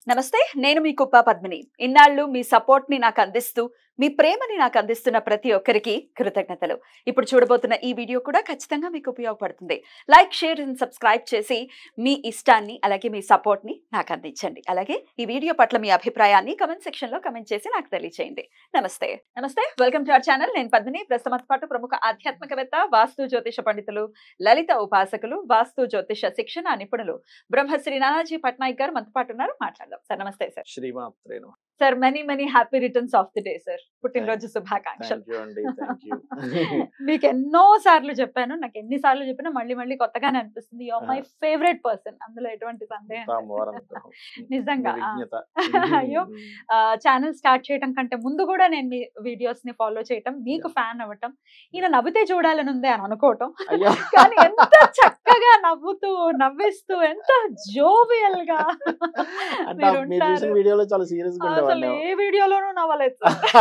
నమస్తే నేను మీ కుప్ప పద్మిని ఇన్నాళ్ళు మీ సపోర్ట్ ని నాకు అందిస్తూ మీ ప్రేమని నాకు అందిస్తున్న ప్రతి ఒక్కరికి కృతజ్ఞతలు ఇప్పుడు చూడబోతున్న ఈ వీడియో కూడా ఖచ్చితంగా మీకు ఉపయోగపడుతుంది లైక్ షేర్ అండ్ సబ్స్క్రైబ్ చేసి మీ ఇష్టాన్ని అలాగే మీ సపోర్ట్ ని నాకు అందించండి అలాగే ఈ వీడియో పట్ల మీ అభిప్రాయాన్ని కమెంట్ సెక్షన్ లో కమెంట్ చేసి నాకు తెలియచేయండి నమస్తే నమస్తే వెల్కమ్ టు అవర్ ఛానల్ నేను పద్మిని ప్రస్తుతం పాటు ప్రముఖ ఆధ్యాత్మికవేత్త వాస్తు జ్యోతిష పండితులు లలిత ఉపాసకులు వాస్తు జ్యోతిష శిక్షణ నిపుణులు బ్రహ్మశ్రీ నానాజీ పట్నాయక్ గారు మనతో పాటు ఉన్నారు మాట్లాడదాం సార్ నమస్తే సార్ శ్రీమాత్రే నమః. Sir many many happy returns of the day sir పుట్టినరోజు శుభాకాంక్షలు Thank you అండి థ్యాంక్ యూ మీకు ఎన్నో సార్లు చెప్పాను నాకు ఎన్ని సార్లు చెప్పినా మళ్ళీ మళ్ళీ కొత్తగానే అనిపిస్తుంది యువర్ మై ఫేవరెట్ పర్సన్ అందులో ఎటువంటి సందేహం లేదు. అమ్మవారి అనుగ్రహం. నిజంగా, మీ ఆ. విజ్ఞత అయ్యో. ఛానల్ స్టార్ట్ చేయడం కంటే ముందు కూడా నేను మీ వీడియోస్ ని ఫాలో చేయటం మీకు ఫ్యాన్ అవ్వటం ఈయన నవ్వితే చూడాలని ఉంది అని అనుకోవటం అయ్యో కానీ ఎంత చక్కగా నవ్వుతూ నవ్విస్తూ ఎంత జోవియల్ గా అంటే మీరు మీరు చూసిన ఉంటారు. వీడియోలో చాలా సీరియస్ గా అసలు ఉండేవాడిని ఏ వీడియోలోనూ నవ్వలేదు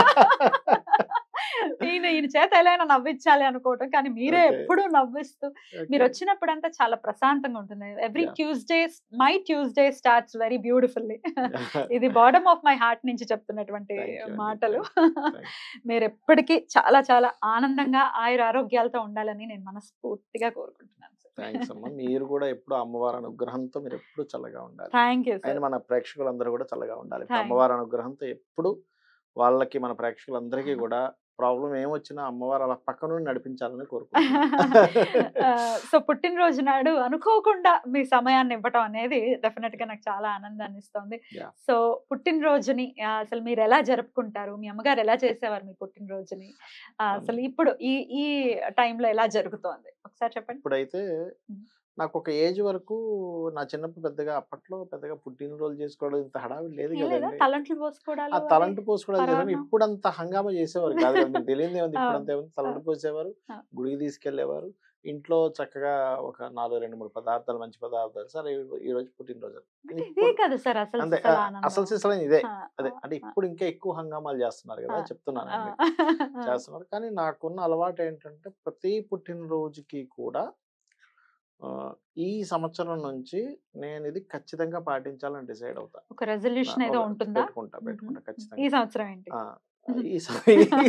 ఈయన ఈయన చేత ఎలా అయినా నవ్వించాలి అనుకోవటం కానీ మీరే Okay. ఎప్పుడూ నవ్విస్తూ మీరు వచ్చినప్పుడంతా చాలా ప్రశాంతంగా ఉంటుంది every Yeah. Tuesday my Tuesday starts very beautifully ఇది బాడమ్ ఆఫ్ మై హార్ట్ నుంచి చెప్తున్నటువంటి Thank you అండి. మాటలు Thank you. మీరు ఎప్పటికీ చాలా చాలా ఆనందంగా ఆయుర ఆరోగ్యాలతో ఉండాలని నేను మనస్ఫూర్తిగా కోరుకుంటున్నాను థ్యాంక్స్ అమ్మా మీరు కూడా ఎప్పుడు అమ్మవారి అనుగ్రహంతో మీరు ఎప్పుడు చల్లగా ఉండాలి థ్యాంక్ యూ ఆయన సార్ మన ప్రేక్షకులందరూ కూడా చల్లగా ఉండాలి Thank you. అమ్మవారి అనుగ్రహంతో ఎప్పుడు వాళ్ళకి మన ప్రేక్షకులందరికీ కూడా ప్రాబ్లం ఏమొచ్చినా అమ్మవారు అలా పక్క నుండి నడిపించాలని కోరుకుంటున్నాను సో పుట్టినరోజు నాడు అనుకోకుండా మీ సమయాన్ని ఇవ్వటం అనేది డెఫినెట్ గా నాకు చాలా ఆనందాన్ని ఇస్తుంది Yeah. సో పుట్టినరోజుని ఆ, అసలు మీరు ఎలా జరుపుకుంటారు మీ అమ్మగారు ఎలా చేసేవారు మీ పుట్టినరోజుని ఆ, అసలు ఇప్పుడు ఈ ఈ టైంలో ఎలా జరుగుతోంది ఒకసారి చెప్పండి ఇప్పుడైతే Mm. నాకు ఒక ఏజ్ వరకు నా చిన్నప్పుడు పెద్దగా అప్పట్లో పెద్దగా పుట్టినరోజు చేసుకోవడం ఇంత హడావిడి లేదు ఏం లేదా కదండి తలంట్లు పోసుకోవడాలు ఆ అవి? తలంటు పోసుకోవడం చేశారు పరమాన్నం. ఇప్పుడు అంత హంగామా చేసేవారు కాదు కదా మీకు తెలియదు ఏముంది ఇప్పుడు అంత ఏముంది తలంటు పోసేవారు ఆ. గుడికి తీసుకెళ్లేవారు ఇంట్లో చక్కగా ఒక నాలుగు రెండు మూడు పదార్థాలు మంచి పదార్థాలు సరే ఈ- ఈ రోజు పుట్టినరోజు అంటే ఇదే ఇప్పుడు- కదా సార్ అసలు అంతే అసలు ఆ, ఆనందం. అసలు సిసలైన ఇదే ఆ, అదే ఆ, అంటే ఆ, ఇప్పుడు ఇంకా ఎక్కువ హంగామాలు చేస్తున్నారు కదా ఆ, చెప్తున్నాను ఆ, నేను మీకు. ఆ. చేస్తున్నారు కానీ నాకున్న అలవాటు ఏంటంటే ప్రతి పుట్టినరోజుకి కూడా ఆ, ఈ సంవత్సరం నుంచి నేను ఇది ఖచ్చితంగా పాటించాలని డిసైడ్ అవుతా ఒక రెజల్యూషన్ ఏదో ఒక- ఉంటుందా పెట్టుకుంటా పెట్టుకుంటా ఈ ఖచ్చితంగా సంవత్సరం ఏంటి ఆ, మ్మ్. ఈ సం-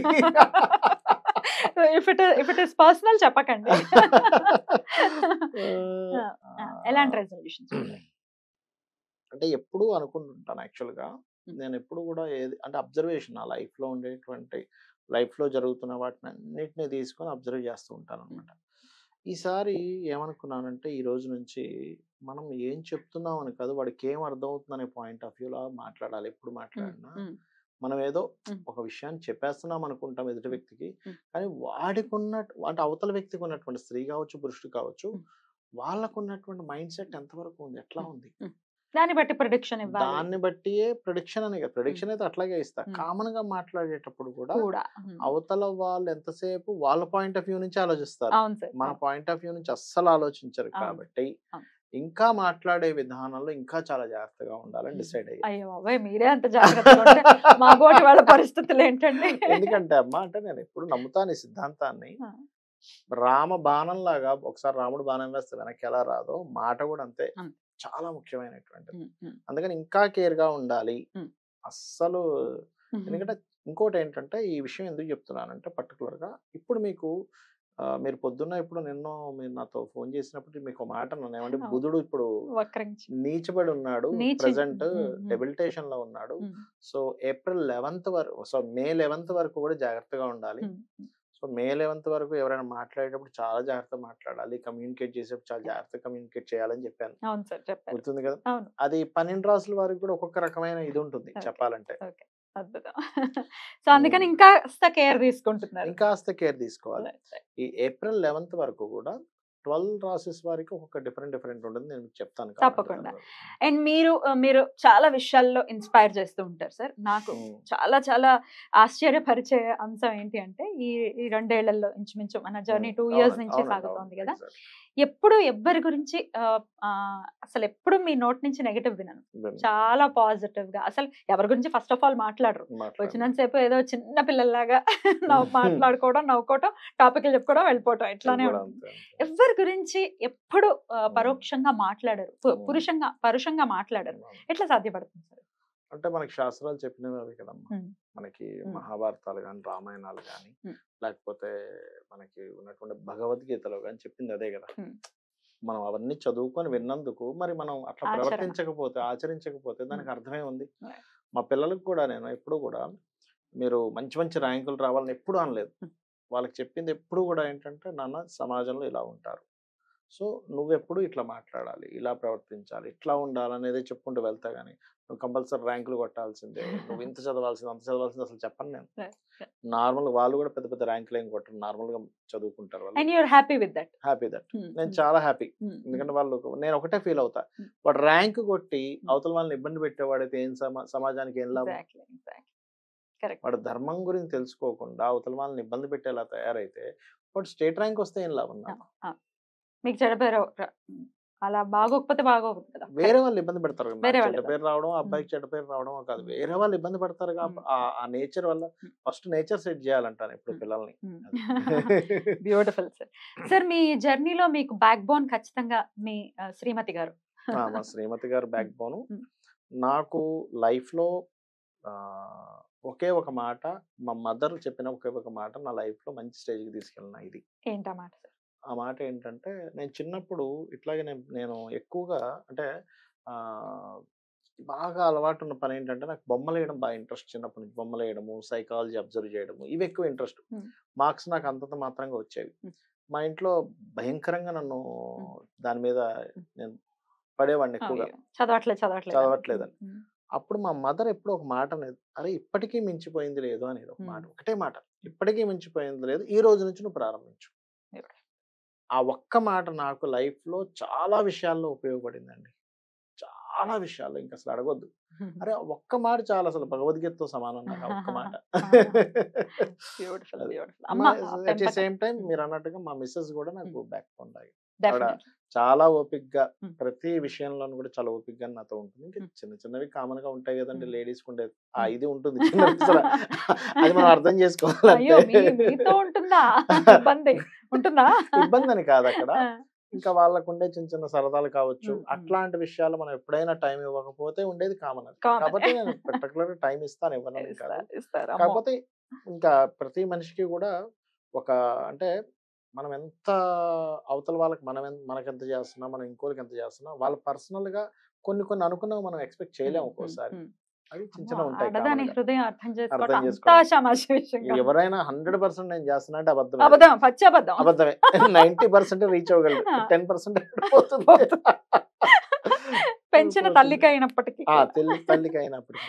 if it if it is personal చెప్పకండి ఆ, ఆ, ఎలాంటి రెజల్యూషన్ అంటే ఎప్పుడు అనుకుంటుంటాను యాక్చువల్గా మ్మ్. నేను ఎప్పుడు కూడా ఏది అంటే అబ్జర్వేషన్ నా life లో ఉండేటువంటి life లో జరుగుతున్న వాటిని అన్నిటిని తీసుకొని అబ్జర్వ్ చేస్తూ ఉంటాను అనమాట ఈసారి ఏమనుకున్నానంటే ఈ రోజు నుంచి మనం ఏం చెప్తున్నాం అని కాదు వాడికి ఏం అర్థమవుతుందనే పాయింట్ ఆఫ్ వ్యూలో మాట్లాడాలి ఎప్పుడు మాట్లాడినా మనం ఏదో మ్మ్. ఒక విషయాన్ని చెప్పేస్తున్నాం అనుకుంటాం ఎదుటి వ్యక్తికి మ్మ్. కానీ వాడికి ఉన్న అంటే అవతల వ్యక్తికి ఉన్నటువంటి స్త్రీ కావచ్చు పురుషుడు కావచ్చు మ్మ్. వాళ్ళకు ఉన్నటువంటి మైండ్ సెట్ ఎంతవరకు ఉంది ఎట్లా మ్మ్. ఉంది దాన్ని బట్టి ప్రొడిక్షన్ ఇవ్వాలి దాన్ని బట్టియే ప్రొడిక్షన్ అని ప్రొడిక్షన్ అయితే అట్లాగే ఇస్తా మ్మ్. కామన్ గా మాట్లాడేటప్పుడు కూడా కూడా ఉమ్. అవతల వాళ్ళు ఎంతసేపు వాళ్ళ పాయింట్ ఆఫ్ వ్యూ నుంచి ఆలోచిస్తారు అవును సార్ మన పాయింట్ ఆఫ్ వ్యూ నుంచి అస్సలు ఆలోచించరు అవును. కాబట్టి అవును. ఇంకా మాట్లాడే విధానంలో ఇంకా చాలా జాగ్రత్తగా ఉండాలని మ్మ్. డిసైడ్ అయ్యి అయ్యో బాబాయ్ మీరే అంత జాగ్రత్తగా ఉంటే మా బోటి వాళ్ళ పరిస్థితులు ఏంటండి ఎందుకంటే అమ్మా అంటే నేను ఎప్పుడు నమ్ముతాను ఈ సిద్ధాంతాన్ని ఆ. రామ బాణం లాగా ఒకసారి రాముడు బాణం వేస్తే వెనక్కి ఎలా రాదో మాట కూడా అంతే అంతే. చాలా ముఖ్యమైనటువంటిది ఉమ్, ఉమ్, అందుకని ఇంకా కేర్ గా ఉండాలి మ్మ్. అస్సలు ఉమ్. ఎందుకంటే ఇంకోటి ఏంటంటే ఈ విషయం ఎందుకు చెప్తున్నానంటే particular గా ఇప్పుడు మీకు ఆ, మీరు పొద్దున్న ఇప్పుడు నిన్నో మీరు నాతో ఫోన్ చేసినప్పుడు మీకు ఒక మాట నన్ను ఏమంటే అవును. బుధుడు ఇప్పుడు వక్రించి నీచబడి ఉన్నాడు నీచి- ప్రజెంట్ ఉమ్, ఉమ్. డెబిలిటేషన్ లో ఉన్నాడు ఉమ్, సో ఏప్రిల్ లెవెన్త్ వరకు సో మే లెవెన్త్ వరకు కూడా జాగ్రత్తగా ఉండాలి ఉమ్, సో మే లెవెన్త్ వరకు ఎవరైనా మాట్లాడేటప్పుడు చాలా జాగ్రత్తగా మాట్లాడాలి కమ్యూనికేట్ చేసేటప్పుడు చాలా జాగ్రత్తగా కమ్యూనికేట్ చేయాలని చెప్పాను అవును సార్ చెప్పారు గుర్తుంది కదా అవును అది పన్నెండు రాసుల వారికి కూడా ఒక్కొక్క రకమైన ఇది ఉంటుంది Okay. చెప్పాలంటే ఓకే అద్భుతం సో అందుకని ఇంకా కేర్ తీసుకుంటున్నారు ఇంకాస్త కేర్ తీసుకోవాలి Right, right. ఈ ఏప్రిల్ లెవెన్త్ వరకు కూడా ట్వెల్వ్ రాసెస్ వారికి ఒక్కొక్క డిఫరెంట్ డిఫరెంట్ ఉంటుంది నేను మీకు చెప్తాను కావాలంటే తప్పకుండా. తర్వాత. అండ్ మీరు మీరు చాలా విషయాల్లో ఇన్స్పైర్ చేస్తూ ఉంటారు సార్ నాకు ఉమ్, చాలా చాలా ఆశ్చర్యపరిచే అంశం ఏంటి అంటే ఈ ఈ రెండేళ్లలో ఇంచుమించు మన జర్నీ ఉమ్, టూ ఇయర్స్ అవునండి, నుంచి అవునండి, సాగుతోంది అవును, కదా exactly. ఎప్పుడు ఎవ్వరి గురించి ఆ, ఆ, అసలు ఎప్పుడు మీ నోట్ నుంచి నెగటివ్ వినను విన్నాను. చాలా పాజిటివ్ గా అసలు ఎవరి గురించి ఫస్ట్ ఆఫ్ ఆల్ మాట్లాడరు మాట్లాడండి. వచ్చినంతసేపు ఏదో చిన్న పిల్లల్లాగా నవ్వు మాట్లాడుకోవడం నవ్వుకోవడం టాపిక్లు చెప్పుకోవడం వెళ్ళిపోవడం ఇట్లానే ఇది కూడా ఉంటుంది అంతే, అంతే. ఎవరి గురించి ఎప్పుడు ఆ, పరోక్షంగా మాట్లాడరు పు- ఉమ్. పురుషంగా పరుషంగా మాట్లాడరు అవును. ఎట్లా సాధ్యపడుతుంది సార్ అంటే మనకి శాస్త్రాలు చెప్పినవి అవి కదమ్మా ఉమ్. మనకి ఉమ్. మహాభారతాలు కానీ రామాయణాలు కానీ ఉమ్. లేకపోతే మనకి ఉన్నటువంటి భగవద్గీతలో కానీ చెప్పింది అదే కదా ఉమ్. మనం అవన్నీ చదువుకొని విన్నందుకు మరి మనం అట్లా ఆచరణ. ప్రవర్తించకపోతే ఆచరించకపోతే దానికి ఉమ్. అర్థమే ఉంది Right. మా పిల్లలకు కూడా నేను ఎప్పుడు కూడా మీరు మంచి మంచి ర్యాంకులు రావాలని ఎప్పుడు అనలేదు ఉమ్. వాళ్ళకి చెప్పింది ఎప్పుడు కూడా ఏంటంటే నాన్న సమాజంలో ఇలా ఉంటారు సో నువ్వెప్పుడు ఇట్లా మాట్లాడాలి ఇలా ప్రవర్తించాలి ఇట్లా ఉండాలనేదే చెప్పుకుంటూ వెళ్తా కానీ నువ్వు కంపల్సరీ ర్యాంకులు కొట్టాల్సిందే నువ్వు ఇంత చదవాల్సింది అంత చదవాల్సింది అసలు చెప్పను నేను Right, right. నార్మల్ వాళ్ళు కూడా పెద్ద పెద్ద ర్యాంకులు ఏం కొట్టరు నార్మల్ గా చదువుకుంటారు అండ్ వాళ్ళు you are happy with that happy that నేను చాలా హ్యాపీ ఎందుకంటే వాళ్ళు నేను ఒకటే ఫీల్ అవుతా Hmm. వాడు ర్యాంక్ కొట్టి అవతల వాళ్ళని ఇబ్బంది పెట్టేవాడైతే ఏం సమా- సమాజానికి ఏం లాభం ఎగ్జాక్ట్లీ ఎగ్జాక్ట్లీ కరెక్ట్ వాడు ధర్మం గురించి తెలుసుకోకుండా అవతల వాళ్ళని ఇబ్బంది పెట్టేలా తయారైతే వాడు స్టేట్ ర్యాంక్ వస్తే ఏం లాభం నాకు? మీకు చెడ్డ పేరు ర- అలా బాగోకపోతే బాగోదు కదా వేరే వాళ్ళు ఇబ్బంది పెడతారు కదా. నాకు వేరే చెడ్డ వాళ్ళు పేరు రావడం ఆ అబ్బాయికి చెడ్డ పేరు రావడం కాదు Hmm. వేరే వాళ్ళు ఇబ్బంది పడతారు కాబట్టి Hmm. ఆ- ఆ నేచర్ వల్ల Hmm. ఫస్ట్ నేచర్ సెట్ చేయాలంటాను ఇప్పుడు Hmm. పిల్లల్ని బ్యూటిఫుల్ సార్ సార్ మీ జర్నీలో మీకు బ్యాక్ బోన్ ఖచ్చితంగా మీ ఆ, శ్రీమతి గారు ఆ, మా శ్రీమతి గారు బ్యాక్ బోను Hmm. నాకు లైఫ్ లో ఆ, ఒకే ఒక మాట మా మదర్ చెప్పిన ఒకే ఒక మాట నా లైఫ్ లో మంచి స్టేజ్కి తీసుకెళ్ళిన ఇది ఏంటన్నమాట సార్ ఆ మాట ఏంటంటే నేను చిన్నప్పుడు ఇట్లాగే నేను నేను ఎక్కువగా అంటే ఆ, బాగా అలవాటు ఉన్న పని ఏంటంటే నాకు బొమ్మలు వేయడం బాగా ఇంట్రెస్ట్ చిన్నప్పటి నుంచి బొమ్మలు వేయడము సైకాలజీ అబ్జర్వ్ చేయడము ఇవి ఎక్కువ ఇంట్రెస్ట్ Hmm. మార్క్స్ నాకు అంతంత మాత్రంగా వచ్చేవి Hmm. మా ఇంట్లో భయంకరంగా నన్ను దాని మీద నేను పడేవాడిని ఎక్కువగా అయ్యో, చదవట్లేదు చదవట్లేదు చదవట్లేదని. ఉమ్, అప్పుడు మా మదర్ ఎప్పుడు ఒక మాట అనేది అరే ఇప్పటికీ మించిపోయింది లేదు అనేది ఒక మాట Hmm. ఒకటే మాట ఇప్పటికీ మించిపోయింది లేదు ఈ రోజు నుంచి నువ్వు ప్రారంభించు Beautiful. ఆ ఒక్క మాట నాకు లైఫ్ లో చాలా విషయాల్లో ఉపయోగపడిందండి చాలా విషయాల్లో ఇంకా అసలు అడగొద్దు ఉమ్. అరే ఆ ఒక్క మాట చాలా అసలు భగవద్గీతతో సమానం నాకు ఆ ఒక్క మాట Beautiful, అది. beautiful. అమ్మ అట్ ది పెంపకం. సేమ్ టైం మీరు అన్నట్టుగా మా మిస్సెస్ కూడా నాకు బ్యాక్ బోన్ లాగే Definitely. చాలా ఓపిక్గా Hmm. ప్రతి విషయంలోనూ కూడా చాలా ఓపిక్గా నాతో ఉంటుంది ఇంకా Hmm. చిన్న చిన్నవి కామన్ గా ఉంటాయి కదండి Hmm. లేడీస్ ఉండే ఆ Hmm. ఇది ఉంటుంది చిన్నది అసలు అది మనం అర్థం అయ్యో మీ చేసుకోవాలి మీతో ఉంటుందా ఇబ్బంది ఉంటుందా ఇబ్బంది అని కాదు అక్కడ ఆ, ఇంకా వాళ్ళకు ఉండే చిన్న చిన్న సరదాలు కావచ్చు Hmm, hmm. అట్లాంటి విషయాలు మనం ఎప్పుడైనా టైం ఇవ్వకపోతే ఉండేది కామన్ అది common. కాబట్టి నేను పర్టికులర్ టైం ఇస్తాను ఇవ్వను కాదు ఇస్తారు, ఇస్తారు. అమ్మో. కాకపోతే ఇంకా ప్రతి మనిషికి కూడా ఒక అంటే మనం ఎంత అవతల వాళ్ళకి మనం ఎంత- మనకి ఎంత చేస్తున్నా మనం ఇంకోరికి ఎంత చేస్తున్నా వాళ్ళ పర్సనల్ గా కొన్ని కొన్ని అనుకున్నవి మనం ఎక్స్పెక్ట్ చేయలేము ఉమ్, ఒక్కోసారి ఉమ్, అవి చిన్న అమ్మో, చిన్న ఉంటాయి ఆడదాని common గా. హృదయం అర్థం చేసుకోవడం అర్థం అంతా చేసుకోవడం. శమాష విషయం కాదు. ఎవరైనా హండ్రెడ్ పర్సెంట్ నేను చేస్తున్నా అంటే అబద్ధం అబద్ధం పచ్చి అబద్ధం అబద్ధమే నైన్టీ పర్సెంట్ రీచ్ అవ్వగలరు ఆ. టెన్ పర్సెంట్ పోతుంది పెంచిన పోతుంది. తల్లికి అయినప్పటికీ ఆ, తెల్లి తల్లికి అయినప్పటికీ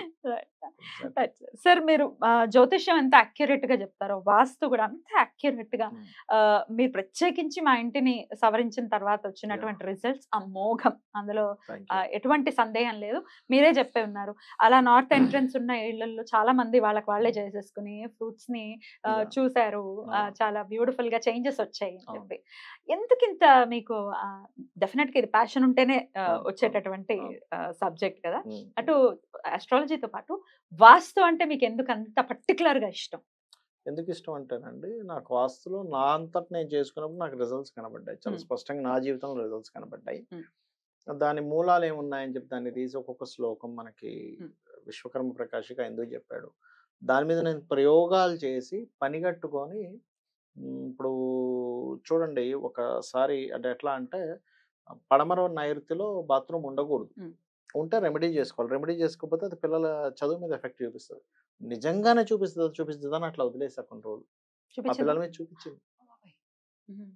Right. సార్ మీరు ఆ, జ్యోతిష్యం ఎంత అక్యురేట్ గా చెప్తారో వాస్తు కూడా అంత అక్యురేట్ గా Hmm. ఆ, మీరు ప్రత్యేకించి మా ఇంటిని సవరించిన తర్వాత వచ్చినటువంటి రిజల్ట్స్ అమోఘం అందులో Thank ఆ, you. ఎటువంటి సందేహం లేదు మీరే చెప్పే ఉన్నారు అలా నార్త్ ఎంట్రన్స్ ఉన్న ఇళ్లలో చాలా మంది వాళ్ళకి వాళ్ళే చేసేసుకుని ఫ్రూట్స్ ని ఆ, Yeah. చూశారు ఆ, అవును. చాలా బ్యూటిఫుల్ గా చేంజెస్ వచ్చాయి అని అవును. చెప్పి ఎందుకింత మీకు డెఫినెట్ గా ఇది ప్యాషన్ ఉంటేనే ఆ, అవును, అవును, వచ్చేటటువంటి అవును. సబ్జెక్ట్ కదా Hmm. అటు ఆస్ట్రాలజీతో పాటు వాస్తు అంటే మీకు ఎందుకు అంత పర్టికులర్ గా ఇష్టం ఎందుకు ఇష్టం అంటేనండి నాకు వాస్తులో నా అంతటి నేను చేసుకున్నప్పుడు నాకు రిజల్ట్స్ కనబడ్డాయి చాలా Hmm. స్పష్టంగా నా జీవితంలో రిజల్ట్స్ కనబడ్డాయి Hmm. దాని మూలాలు ఏమున్నాయని చెప్పి దాన్ని తీసి ఒక్కొక్క శ్లోకం మనకి Hmm. విశ్వకర్మ ప్రకాశిక ఎందుకు చెప్పాడు దాని మీద నేను ప్రయోగాలు చేసి పనిగట్టుకొని ఉమ్, ఇప్పుడు చూడండి ఒకసారి అంటే ఎట్లా అంటే పడమర నైరుతిలో బాత్రూమ్ ఉండకూడదు Hmm. ఉంటే రెమెడీ చేసుకోవాలి రెమెడీ చేసుకోకపోతే అది పిల్లల చదువు మీద ఎఫెక్ట్ చూపిస్తుంది నిజంగానే చూపిస్తుంది చూపిస్తుంది అని అట్లా వదిలేసా కొన్ని రోజులు ఆ పిల్లల చూపించిందా? మీద చూపించింది ఉమ్.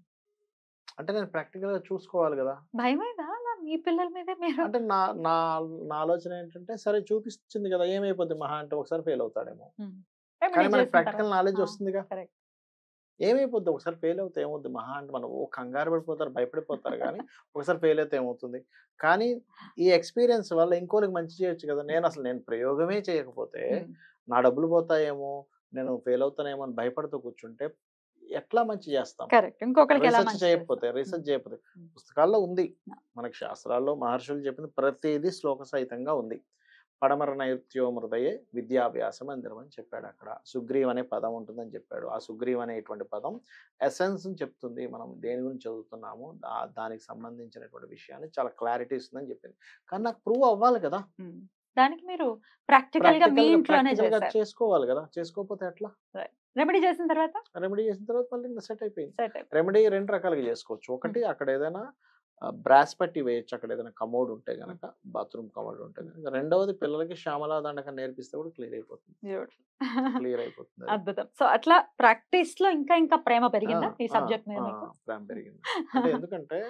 అంటే నేను ప్రాక్టికల్ గా చూసుకోవాలి కదా భయమైందా అలా మీ పిల్లల మీదే మీరు అంటే నా నా నా ఆలోచన ఏంటంటే సరే చూపిస్తుంది కదా ఏమైపోద్ది మహా అంటే ఒకసారి ఫెయిల్ అవుతాడేమో ఉమ్. కానీ Remedy మనకి చేసిన ప్రాక్టికల్ తర్వాత. నాలెడ్జ్ ఆ, వస్తుందిగా correct. ఏమైపోద్ది ఒకసారి ఫెయిల్ అవుతే ఏమవుద్ది మహా అంటే మనం ఓ కంగారు పడిపోతారు భయపడిపోతారు కానీ ఒకసారి ఫెయిల్ అయితే ఏమవుతుంది కానీ ఈ ఎక్స్పీరియన్స్ వల్ల ఇంకోరికి మంచి చేయొచ్చు కదా నేను అసలు నేను ప్రయోగమే చేయకపోతే ఉమ్. నా డబ్బులు పోతాయేమో నేను ఫెయిల్ అవుతానేమో అని భయపడుతూ కూర్చుంటే ఎట్లా మంచి చేస్తాం కరెక్ట్ ఇంకొకరికి ఎలా రీసెర్చ్ మంచి చేయకపోతే చేస్తారు? రీసెర్చ్ ఉమ్. చేయకపోతే ఉమ్. పుస్తకాల్లో ఉంది Yeah. మనకి శాస్త్రాల్లో మహర్షులు చెప్పింది ప్రతిదీ శ్లోక సహితంగా ఉంది పడమర నైరుత్యో మృదయే విద్యాభ్యాసం మందిరం అని చెప్పాడు అక్కడ సుగ్రీవ్ అనే పదం ఉంటుందని చెప్పాడు ఆ సుగ్రీవ్ అనేటువంటి పదం ఎసెన్స్ చెప్తుంది మనం దేని గురించి చదువుతున్నాము దా- దానికి సంబంధించినటువంటి విషయాన్ని చాలా క్లారిటీ ఇస్తుందని చెప్పింది కానీ నాకు ప్రూవ్ అవ్వాలి కదా ఉమ్. దానికి మీరు ప్రాక్టికల్ గా మీ Practical గా- ఇంట్లోనే practical గా చేశారు చేసుకోవాలి కదా చేసుకోకపోతే ఎట్లా రెమెడీ చేసిన తర్వాత రెమెడీ చేసిన తర్వాత మళ్ళీ ఇంకా సెట్ అయిపోయింది సెట్ రెమెడీ రెండు రకాలుగా చేసుకోవచ్చు ఒకటి అక్కడ ఏదైనా బ్రాస్ పట్టి వేయచ్చు అక్కడ ఏదైనా కమోడ్ ఉంటే గనక బాత్రూమ్ కమోడ్ ఉంటే కనుక రెండవది పిల్లలకి శ్యామలా దండకం నేర్పిస్తే కూడా క్లియర్ అయిపోతుంది క్లియర్ అయిపోతుంది అది. అద్భుతం సో అట్లా ప్రాక్టీస్ లో ఇంకా ఇంకా ప్రేమ పెరిగిందా ఆ, ఈ ఆ, సబ్జెక్ట్ మీద ఆ, మీకు ప్రేమ పెరిగింది అంటే ఎందుకంటే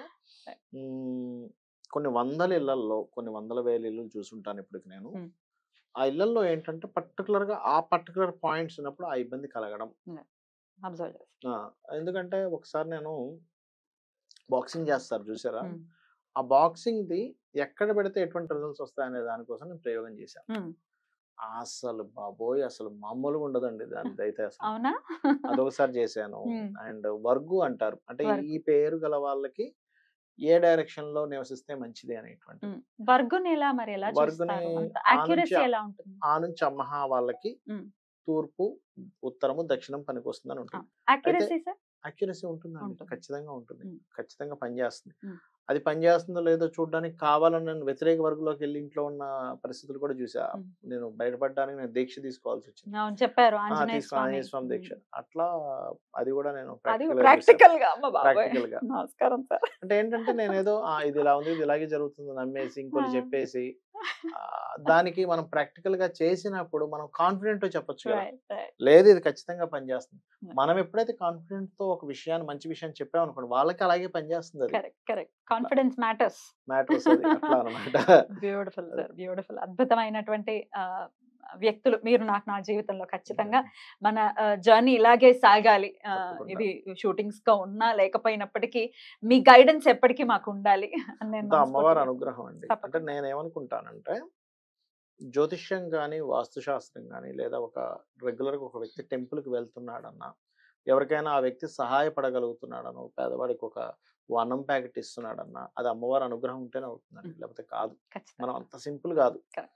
మ్, కొన్ని వందల ఇళ్లల్లో కొన్ని వందల వేల ఇల్లు చూసుంటాను ఇప్పటికి నేను మ్. ఆ ఇళ్లలో ఏంటంటే పర్టికులర్ గా ఆ పర్టికులర్ పాయింట్స్ ఉన్నప్పుడు ఆ ఇబ్బంది కలగడం అబ్జర్వ్ చేసి ఆ, ఎందుకంటే ఒకసారి నేను బాక్సింగ్ చేస్తారు చూసారా మ్. ఆ బాక్సింగ్ ది ఎక్కడ పెడితే ఎటువంటి రిజల్ట్స్ వస్తాయనే దానికోసం నేను ప్రయోగం చేశాను మ్. అసలు బాబోయ్ అసలు మామూలుగా ఉండదండి దాని అయితే అసలు అవునా అదొకసారి చేశాను మ్. అండ్ వర్గు అంటారు అంటే వర్గు. ఈ పేరు గల వాళ్ళకి ఏ డైరెక్షన్ లో నివసిస్తే మంచిది అనేటువంటి మ్. వర్గుని ఎలా మరి ఎలా వర్గుని చూస్తారు ఆ యాక్యురసీ నుంచి ఎలా ఉంటుంది ఆ నుంచి అమ్మహ వాళ్ళకి మ్. తూర్పు ఉత్తరము దక్షిణం పనికి వస్తుందని ఉంటుంది యాక్యురసీ సార్ అక్యురసీ ఉంటుందండి ఉంటుంది. ఖచ్చితంగా ఉంటుంది మ్. ఖచ్చితంగా పనిచేస్తుంది మ్. అది పనిచేస్తుందో లేదో చూడడానికి కావాలని నేను వ్యతిరేక వర్గంలోకి వెళ్ళి ఇంట్లో ఉన్న పరిస్థితులు కూడా చూసా మ్. నేను బయటపడడానికి నేను దీక్ష తీసుకోవాల్సి వచ్చింది అవును చెప్పారు ఆ, ఆంజనేయ తీసుకో- ఆంజనేయ స్వామి స్వామి దీక్ష అట్లా అది కూడా నేను అది practical గా చూశాను. ప్రాక్టికల్ గా అమ్మ బాబాయ్ Practical గా. నమస్కారం సార్ అంటే ఏంటంటే నేను ఏదో "ఆ, ఇది ఇలా ఉంది ఇది ఇలాగే జరుగుతుంది నమ్మేసి ఇంకోటి ఆ. చెప్పేసి ఆ, దానికి మనం ప్రాక్టికల్ గా చేసినప్పుడు మనం కాన్ఫిడెంట్ చెప్పొచ్చు కదా రైట్ రైట్ లేదు ఇది ఖచ్చితంగా పనిచేస్తుంది Yeah. మనం ఎప్పుడైతే కాన్ఫిడెంట్ తో ఒక విషయాన్ని మంచి విషయాన్ని చెప్పామనుకోండి వాళ్ళకి అలాగే పనిచేస్తుంది అది correct correct confidence matters matters అది అట్లా అనమాట బ్యూటిఫుల్ సార్ బ్యూటిఫుల్ అద్భుతమైనటువంటి ఆ, వ్యక్తులు మీరు నాకు నా జీవితంలో ఖచ్చితంగా మన జర్నీ ఇలాగే సాగాలి ఆ, తప్పకుండా. ఇది షూటింగ్స్ గా ఉన్నా లేకపోయినప్పటికీ మీ గైడెన్స్ ఎప్పటికీ మాకు ఉండాలి అని నేను అంతా అమ్మవారి మనస్ఫూర్తిగా- అనుగ్రహం అండి అంటే తప్పకుండా. నేను ఏమనుకుంటానంటే జ్యోతిష్యం కానీ వాస్తుశాస్త్రం కానీ లేదా ఒక రెగ్యులర్ గా ఒక వ్యక్తి టెంపుల్ కి వెళ్తున్నాడన్నా ఎవరికైనా ఆ వ్యక్తి సహాయపడగలుగుతున్నాడనో పేదవాడికి ఒక అన్నం ప్యాకెట్ ఇస్తున్నాడన్నా అది అమ్మవారి అనుగ్రహం ఉంటేనే అవుతుందండి Mm. లేకపోతే కాదు ఖచ్చితంగా. మనం అంత సింపుల్ కాదు Correct.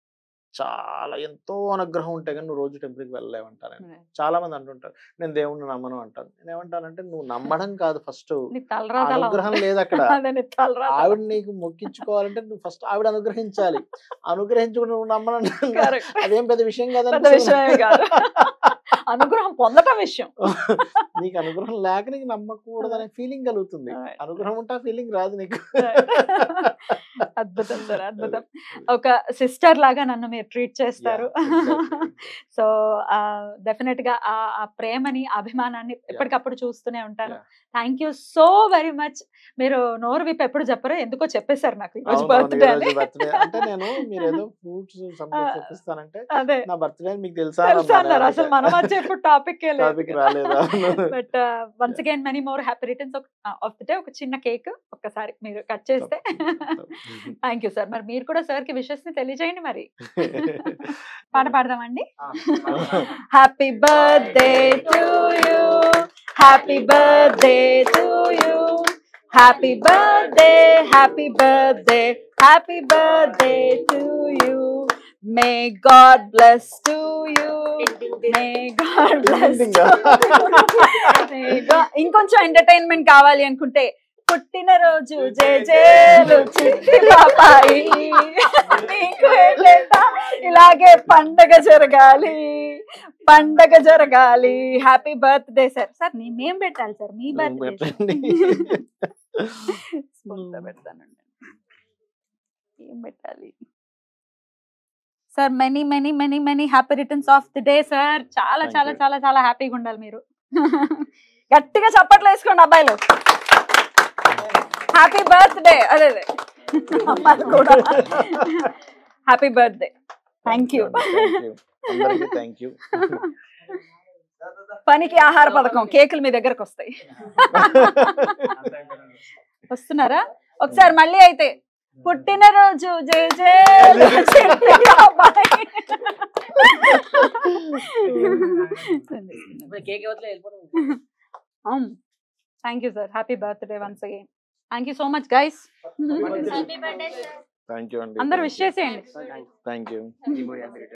చాలా ఎంతో అనుగ్రహం ఉంటే కానీ నువ్వు రోజు టెంపుల్కి వెళ్ళలేమంటారండి Right. చాలా మంది అంటుంటారు నేను దేవుణ్ణి నమ్మను అంటాను నేను ఏమంటానంటే నువ్వు నమ్మడం కాదు ఫస్ట్ నీ తలరాత అలా అనుగ్రహం ఉంది. లేదు అక్కడ అదే నీ తలరాత అలా ఆవిడ నీకు మొక్కించుకోవాలంటే నువ్వు ఫస్ట్ ఆవిడ అనుగ్రహించాలి అనుగ్రహించుకుని నువ్వు నమ్మడం Correct. అదేం పెద్ద విషయం కాదు పెద్ద విషయమే కాదు అనుగ్రహం పొందటం విషయం నీకు అనుగ్రహం లేక నీకు నమ్మకూడదు అనే ఫీలింగ్ కలుగుతుంది Right. అనుగ్రహం ఉంటే ఆ ఫీలింగ్ రాదు నీకు అద్భుతం సార్ అద్భుతం ఒక సిస్టర్ లాగా నన్ను మీరు ట్రీట్ చేస్తారు Yeah, exactly. సో డెఫినెట్ గా ఆ ఆ ప్రేమని ఆ అభిమానాన్ని ఎప్పటికప్పుడు చూస్తూనే ఉంటాను Yeah. Thank you so very much మీరు నోరు విప్ ఎప్పుడు చెప్పరు ఎందుకో చెప్పేశారు నాకు ఈరోజు అవును, అవును, బర్త్డే ఈ అని రోజు birthday. అంటే నేను మీరు ఏదో ఫ్రూట్స్ సంథింగ్ ఆ, చెప్పిస్తానంటే అదే నా బర్త్డే మీకు తెలుసా తెలుసు అన్నారు అసలు మనం వచ్చే ఎప్పుడు టాపిక్ టాపిక్ రాలేదా but once again many more happy returns of the day ఒక చిన్న కేక్ ఒక్కసారి మీరు కట్ చేస్తే థ్యాంక్ యూ సార్ మరి మీరు కూడా సార్ కి విషెస్ ని తెలియజేయండి మరి పాట పాడదామండి happy birthday to you happy birthday to you happy birthday happy birthday happy birthday to you may God bless to you may God bless ఇంకొంచెం ఎంటర్టైన్మెంట్ కావాలి అనుకుంటే పుట్టినరోజు జే జేలు చిట్టి పాపాయి నీకు ఏటేటా ఇలాగే పండగ జరగాలి పండగ జరగాలి హ్యాపీ బర్త్డే సార్ సార్ మేం పెట్టాలి సార్ మీ బర్త్డే పెడతానండి ఏం పెట్టాలి sir many many many many happy returns of the day sir చాలా Thank చాలా you. చాలా చాలా హ్యాపీగా ఉండాలి మీరు గట్టిగా చప్పట్లు వేసుకోండి అబ్బాయిలు హ్యాపీ బర్త్డే అదే అదే అమ్మాయిలు కూడా happy birthday thank you thank you పనికి ఆహార పథకం కేకులు మీ దగ్గరకు వస్తాయి వస్తున్నారా ఒకసారి మళ్ళీ అయితే పుట్టినరోజు జయ జయ చిట్టి అబ్బాయి thank you sir happy birthday once again thank you so much guys thank you అండి అందరు విష్ చేసేయండి థ్యాంక్ యూ